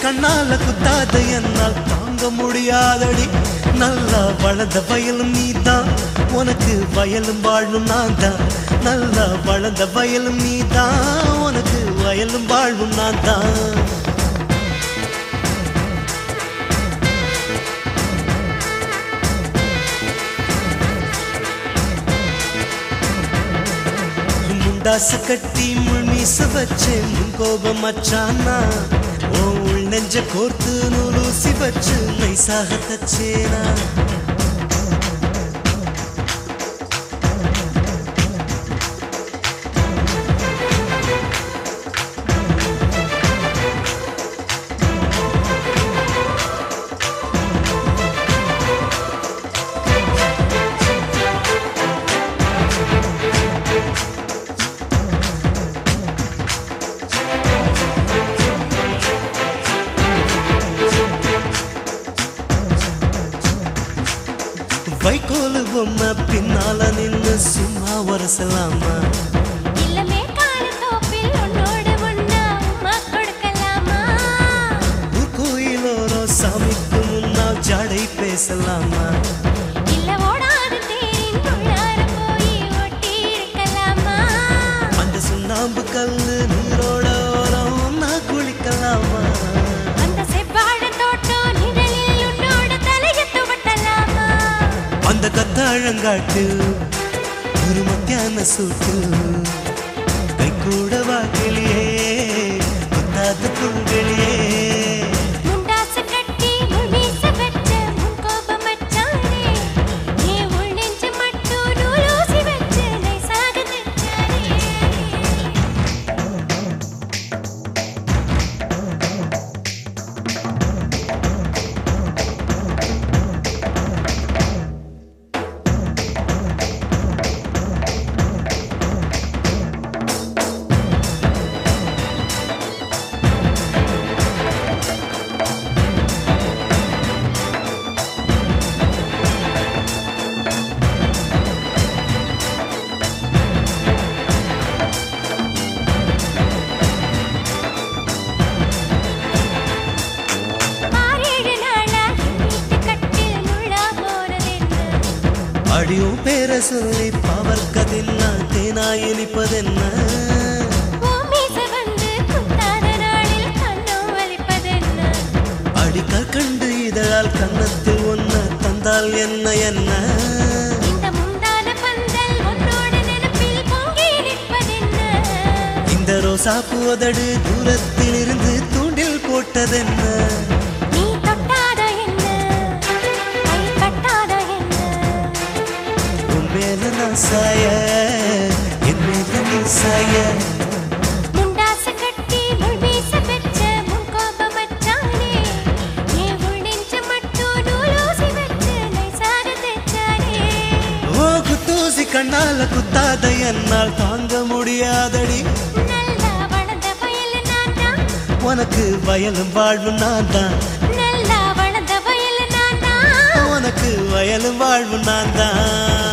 கண்ணால குத்தாத என்னால் தாங்க முடியாதடி நல்லா வளர்ந்த வயலும் நீதான் உனக்கு வயலும் வாழும் நான் தான் நல்லா வளர்ந்த வயலும் நீதான் உனக்கு வயலும் வாழும் நான் தான் முண்டாசு கட்டி முள் மீச வச்சு முன் கோபம் மச்சானா ஓ உள் நெஞ்ச கோர்த்து நூலூசி வச்சு நைசாக தச்சேனா வைக்கோலு பொம்மை பின்னால நின்னு சும்மா உரசலாமா இல்லமே கால தோப்பில் உன்னோடு ஒண்ணா உம்மா கொடுக்கலாமா ஊர் கோயிலோரோ சாமிக்கு முன்னால் ஜாடை பேசலாமா இல்ல ஓடாத தேரின் உள்ளார போய் ஒட்டி இருக்கலாமா அந்த சுண்ணாம்பு கல்லு நீரோட ஓரம் நான் குளிக்கலாமா அந்த செவ்வாழ தோட்டம் நிழலில் உன்னோட தலைய துவட்டலாமா அந்த கத்தாழங்காட்டு ஒரு மத்தியான சூட்டு கை கூட வாக்கிலியே குத்தாத புல்வெளியே முண்டாசு கட்டி முழுச வச்ச முன் கோபம் மச்சானே நீ உள் நெஞ்சு மட்டும் நூலூசி வச்சு நைசாக தைச்சானே ஆறேழு நாளா வீட்டு கட்டில் முள்ளா போறதென்ன அடியும் பேர சொல்லி பவர்க்கதென்ன தேனா இனிப்பதென்ன பூமீச வந்து குத்தாத நாளில் கண்ணம் வலிப்பதென்ன அடிக்கல் கண்டு இதழால் கன்னத்தில் ஒன்ன தந்தால் என்ன என்ன இந்த முந்தான பந்தல் உன்னோட நினைப்பில் பொங்கி நிற்பதென்ன இந்த ரோசா உதடு தூரத்தில் இருந்து தூண்டில் போட்டதென்ன நீ தொட்டாத என்ன கை கட்டாத என்ன உன் மேல நான் சாய என் மேல நீ சாய முண்டாசு கட்டி முள் வீச பெற்ற முன் கோபம் மச்சானே ஏன் உள் நெஞ்சு மட்டும் நூலூசி வச்சு நைசாக தைச்சானே ஓ குத்தூசி கண்ணால குத்தாத என்னால் தாங்க முடியாதடி நல்லா வளர்ந்த வயல் நான் தான் உனக்கு வயலும் வாழ்வும் நான் தான் நல்லா வளர்ந்த வயல் நான் தான் உனக்கு வயலும் வாழ்வும் நான் தான்